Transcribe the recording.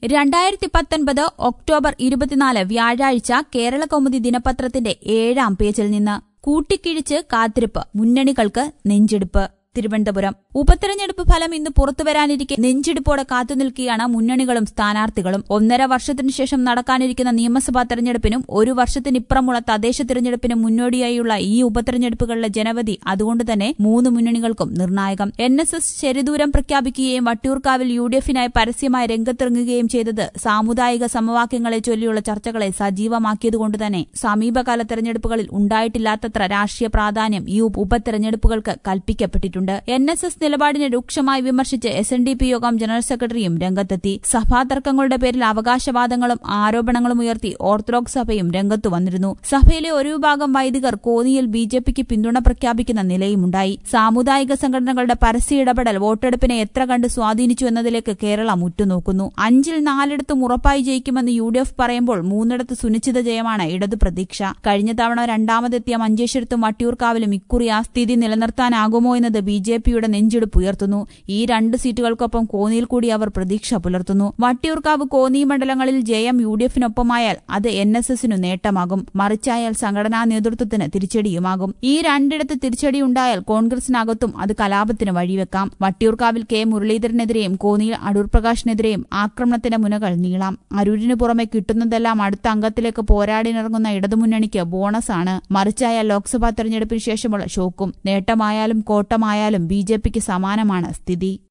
രണ്ടായിരത്തി പത്തൊൻപത് ഒക്ടോബർ ഇരുപത്തിനാല് വ്യാഴാഴ്ച കേരള കൗമുദി ദിനപത്രത്തിന്റെ ഏഴാം പേജിൽ നിന്ന് കൂട്ടിക്കിഴിച്ച് കാത്തിരിപ്പ് മുന്നണികൾക്ക് നെഞ്ചെടുപ്പ് തിരുവനന്തപുരം ഉപതെരഞ്ഞെടുപ്പ് ഫലം ഇന്ന് പുറത്തുവരാനിരിക്കെ നെഞ്ചിടിപ്പോടെ കാത്തുനിൽക്കുകയാണ് മുന്നണികളും സ്ഥാനാർത്ഥികളും ഒന്നര വർഷത്തിനു ശേഷം നടക്കാനിരിക്കുന്ന നിയമസഭാ തെരഞ്ഞെടുപ്പിനും ഒരു വർഷത്തിനിപ്പുറമുള്ള തദ്ദേശ തിരഞ്ഞെടുപ്പിനും മുന്നോടിയായുള്ള ഈ ഉപതെരഞ്ഞെടുപ്പുകളിലെ ജനവധി അതുകൊണ്ട് തന്നെ മൂന്ന് മുന്നണികൾക്കും നിർണായകം എൻ എസ് എസ് ശരിദൂരം പ്രഖ്യാപിക്കുകയും വട്ടിയൂർക്കാവിൽ യു ഡി എഫിനായി പരസ്യമായി രംഗത്തിറങ്ങുകയും ചെയ്തത് സാമുദായിക സമവാക്യങ്ങളെ ചൊല്ലിയുള്ള ചർച്ചകളെ സജീവമാക്കിയതുകൊണ്ട് തന്നെ സമീപകാല തെരഞ്ഞെടുപ്പുകളിൽ ഉണ്ടായിട്ടില്ലാത്തത്ര രാഷ്ട്രീയ പ്രാധാന്യം ഈ ഉപതെരഞ്ഞെടുപ്പുകൾക്ക് കൽപ്പിക്കപ്പെട്ടിട്ടുണ്ട് എൻ എസ് എസ് നിലപാടിനെ രൂക്ഷമായി വിമർശിച്ച് എസ് എൻ ഡി പി യോഗം ജനറൽ സെക്രട്ടറിയും രംഗത്തെത്തി സഭാതർക്കങ്ങളുടെ പേരിൽ അവകാശവാദങ്ങളും ആരോപണങ്ങളും ഉയർത്തി ഓർത്തഡോക്സ് സഭയും രംഗത്തു വന്നിരുന്നു സഭയിലെ ഒരു വിഭാഗം വൈദികർ കോന്നിയിൽ ബി ജെ പിക്ക് പിന്തുണ പ്രഖ്യാപിക്കുന്ന നിലയുമുണ്ടായി സാമുദായിക സംഘടനകളുടെ പരസ്യ ഇടപെടൽ വോട്ടെടുപ്പിനെ എത്ര കണ്ട് സ്വാധീനിച്ചു എന്നതിലേക്ക് കേരളം ഉറ്റുനോക്കുന്നു അഞ്ചിൽ നാലിടത്തും ഉറപ്പായി ജയിക്കുമെന്ന് യു ഡി എഫ് പറയുമ്പോൾ മൂന്നിടത്ത് സുനിശ്ചിത ജയമാണ് ഇടതു പ്രതീക്ഷ കഴിഞ്ഞ തവണ രണ്ടാമതെത്തിയ മഞ്ചേശ്വരത്തും വട്ടിയൂർക്കാവിലും ഇക്കുറി ആ സ്ഥിതി നിലനിർത്താനാകുമോ എന്നത് ബി ജെ പിയുടെ നെഞ്ചെടുപ്പ് ഉയർത്തുന്നു ഈ രണ്ട് സീറ്റുകൾക്കൊപ്പം കോന്നിയിൽ കൂടി അവർ പ്രതീക്ഷ പുലർത്തുന്നു വട്ടിയൂർക്കാവ് കോന്നി മണ്ഡലങ്ങളിൽ ജയം യു ഡി എഫിനൊപ്പമായാൽ അത് എൻ എസ് എസിനു നേട്ടമാകും മറിച്ചായാൽ സംഘടനാ നേതൃത്വത്തിന് തിരിച്ചടിയുമാകും ഈ രണ്ടിടത്ത് തിരിച്ചടിയുണ്ടായാൽ കോൺഗ്രസിനകത്തും അത് കലാപത്തിന് വഴിവെക്കാം വട്ടിയൂർക്കാവിൽ കെ മുരളീധരനെതിരെയും കോന്നിയിൽ അടൂർ പ്രകാശിനെതിരെയും ആക്രമണത്തിന്റെ മുനകൾ നീളാം അരൂരിന് പുറമെ കിട്ടുന്നതെല്ലാം അടുത്ത അംഗത്തിലേക്ക് പോരാടിനിറങ്ങുന്ന ഇടതുമുന്നണിക്ക് ബോണസാണ് മറിച്ചായാൽ ലോക്സഭാ തെരഞ്ഞെടുപ്പിന് ശേഷമുള്ള ഷോക്കും നേട്ടമായാലും കോട്ടമായാലും ബി ജെ പിക്ക് സമാനമാണ് സ്ഥിതി